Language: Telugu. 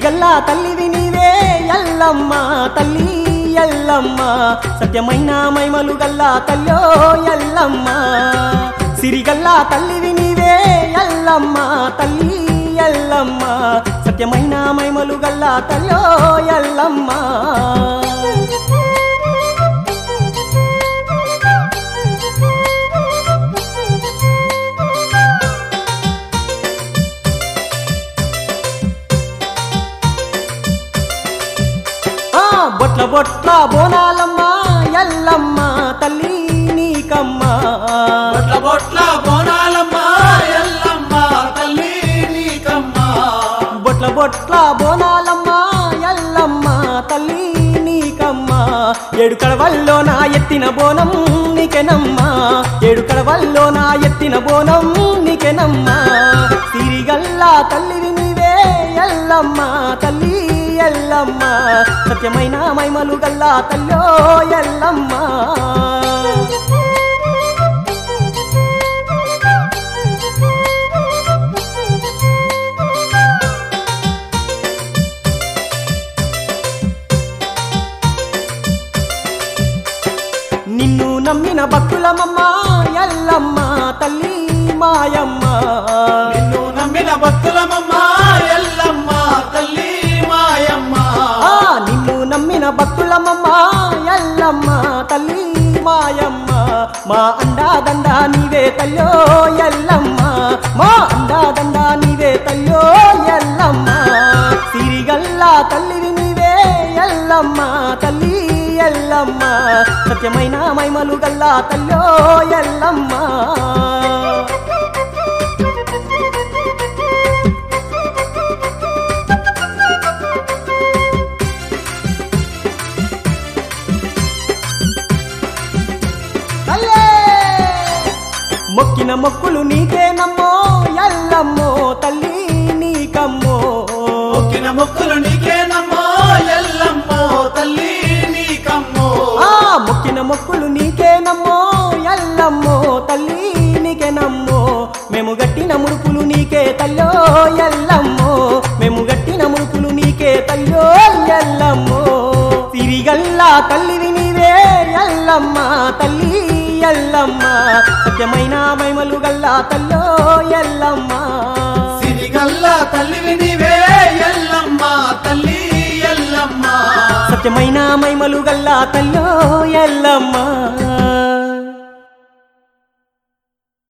సిరిగల్లా తల్లివి నీవే ఎల్లమ్మ తల్లి ఎల్లమ్మ సత్యమైన మైమలు గల్లా తల్లో ఎల్లమ్మ సిరిగల్లా తల్లివి నీవే ఎల్లమ్మ తల్లి ఎల్లమ్మ సత్యమైన మైమలు గల్లా తల్లో ఎల్లమ్మ ఆ బొట్ల బొట్ల బోనాలమ్మ ఎల్లమ్మ తల్లి నీకమ్మ బొట్ల బొట్ల బోనాలమ్మ ఎల్లమ్మ తల్లి నీకమ్మ బొట్ల బొట్ల బోనాలమ్మ ఎల్లమ్మ తల్లి నీకమ్మ ఏడు కడవల్లో నా ఎత్తిన బోనం నీకెనమ్మ ఏడు కడవల్లో నా ఎత్తిన బోనం నీకెనమ్మ సిరిగల్లా తల్లివి నీవే ఎల్లమ్మ తల్లి ఎల్లమ్మ సత్యమైన మైమలు గల్లా తల్లో ఎల్లమ్మ నిన్ను నమ్మిన భక్తులమమ్మ ఎల్లమ్మ తల్లి మాయమ్మ నిన్ను నమ్మిన భక్తులమమ్మ ఎల్లమ్మ తల్లి మాయమ్మ ఆ నిన్ను నమ్మిన భక్తులమమ్మ ఎల్లమ్మ తల్లి మాయమ్మ మా అండాదండ నీవే తల్లో ఎల్లమ్మ మా అండాదండ నీవే తల్లో ఎల్లమ్మ సిరిగల్లా తల్లివి నీవే ఎల్లమ్మ తల్లి ఎల్లమ్మ సత్యమైన మైమలు గల్లా తల్లో ఎల్లమ్మ తల్లే మొక్కిన మొక్కులు నీకేనమ్మో ఎల్లమ్మో తల్లి నీకమ్మో మొక్కిన మొక్కులు నీకేనమ్మో ఎల్లమ్మ తల్లి నీకమ్మో ఆ మొక్కిన మొక్కులు నీకేనమ్మో ఎల్లమ్మో తల్లి నీకేనమ్మో మేము గట్టిన ముడుపులు నీకే తల్లో ఎల్లమ్మో మేము గట్టిన ముడుపులు నీకే తల్లో ఎల్లమ్మో సిరిగల్లా తల్లివి నీవే ఎల్లమ్మ తల్లి ఎల్లమ్మ సత్యమైన మైమలు గల్లా తల్లో ఎల్లమ్మ సిరిగల్ల తల్లివి నీవే ఎల్లమ్మ తల్లి ఎల్లమ్మ సత్యమైన మైమలు గల్లా తల్లో ఎల్లమ్మ